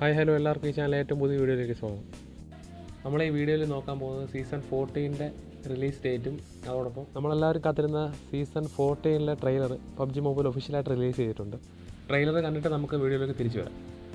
hi hello എല്ലാവർക്കും ഈ channel ഏറ്റവും പുതിയ വീഡിയോയിലേക്ക് സ്വാഗതം നമ്മൾ ഈ വീഡിയോയിൽ നോക്കാൻ പോകുന്നത് സീസൺ ഫോർട്ടീൻ്റെ റിലീസ് ഡേറ്റും അതോടൊപ്പം നമ്മളെല്ലാവരും കാത്തിരുന്ന സീസൺ ഫോർട്ടീനിലെ ട്രെയിലർ പബ്ജി മൊബൈൽ ഒഫീഷ്യലായിട്ട് റിലീസ് ചെയ്തിട്ടുണ്ട് ട്രെയിലർ കണ്ടിട്ട് നമുക്ക് വീഡിയോയിലേക്ക് തിരിച്ചു വരാം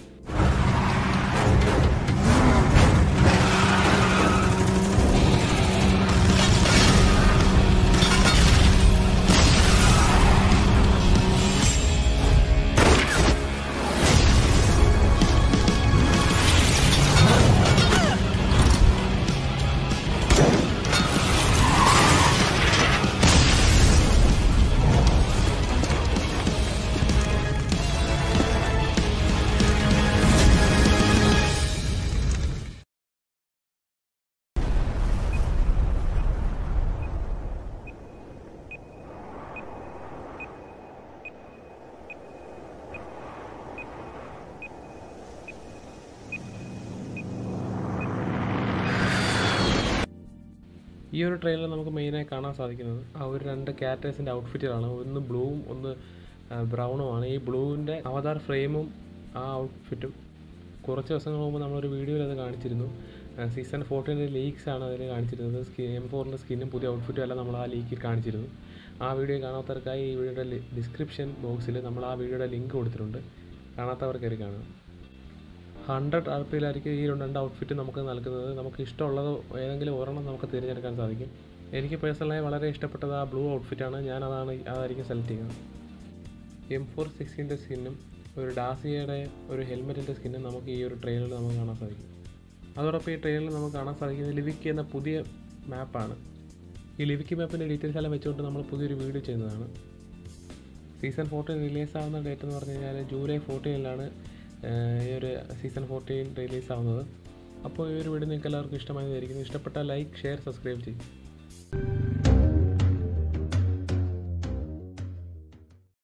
ഈ ഒരു ട്രെയിലർ നമുക്ക് മെയിനായി കാണാൻ സാധിക്കുന്നത് ആ ഒരു രണ്ട് ക്യാരക്ടേഴ്സിൻ്റെ ഔട്ട്ഫിറ്റുകളാണ് ഒന്ന് ബ്ലൂവും ഒന്ന് ബ്രൗണുമാണ് ഈ ബ്ലൂവിൻ്റെ അവതാർ ഫ്രെയിമും ആ ഔട്ട്ഫിറ്റും കുറച്ച് ദിവസങ്ങൾ മുമ്പ് നമ്മളൊരു വീഡിയോയിൽ അത് കാണിച്ചിരുന്നു സീസൺ ഫോർട്ടീൻ്റെ ലീക്സ് ആണ് അതിൽ കാണിച്ചിരുന്നത് സ്കിൻ എം ഫോറിൻ്റെ സ്കിന്നും പുതിയ ഔട്ട്ഫിറ്റും എല്ലാം നമ്മൾ ആ ലീക്കിൽ കാണിച്ചിരുന്നു ആ വീഡിയോ കാണാത്തവർക്കായി ഈ വീഡിയോയുടെ ഡിസ്ക്രിപ്ഷൻ ബോക്സിൽ നമ്മൾ ആ വീഡിയോയുടെ ലിങ്ക് കൊടുത്തിട്ടുണ്ട് കാണാത്തവർ കയറി കാണുക ഹൺഡ്രഡ് ആർ പിയിലായിരിക്കും ഈ രണ്ട് ഔട്ട്ഫിറ്റ് നമുക്ക് നൽകുന്നത് നമുക്ക് ഇഷ്ടമുള്ളത് ഏതെങ്കിലും ഒരെണ്ണം നമുക്ക് തിരഞ്ഞെടുക്കാൻ സാധിക്കും എനിക്ക് പേഴ്സണലായി വളരെ ഇഷ്ടപ്പെട്ടത് ആ ബ്ലൂ ഔട്ട്ഫിറ്റാണ് ഞാൻ അതാണ് അതായിരിക്കും സെലക്ട് ചെയ്യുന്നത് എം ഫോർ സിക്സ്റ്റീൻ്റെ സ്കിന്നും ഒരു ഡാസിയയുടെ ഒരു ഹെൽമെറ്റിൻ്റെ സ്കിന്നും നമുക്ക് ഈ ഒരു ട്രെയിലറിൽ നമുക്ക് കാണാൻ സാധിക്കും അതോടൊപ്പം ഈ ട്രെയിലറിൽ നമുക്ക് കാണാൻ സാധിക്കുന്നത് ലിവിക്ക് എന്ന പുതിയ മാപ്പാണ് ഈ ലിവിക്ക് മാപ്പിൻ്റെ ഡീറ്റെയിൽസ് എല്ലാം വെച്ചുകൊണ്ട് നമ്മൾ പുതിയൊരു വീഡിയോ ചെയ്യുന്നതാണ് സീസൺ ഫോർട്ടീൻ റിലീസ് ആവുന്ന ഡേറ്റ് എന്ന് പറഞ്ഞു കഴിഞ്ഞാൽ ജൂലൈ ഫോർട്ടീനിലാണ് ഈ ഒരു സീസൺ ഫോർട്ടീൻ റിലീസ് ആവുന്നത് അപ്പോൾ ഈ ഒരു വീഡിയോ നിങ്ങൾക്ക് എല്ലാവർക്കും ഇഷ്ടമായി ഇഷ്ടപ്പെട്ടാൽ ലൈക്ക് ഷെയർ സബ്സ്ക്രൈബ് ചെയ്യും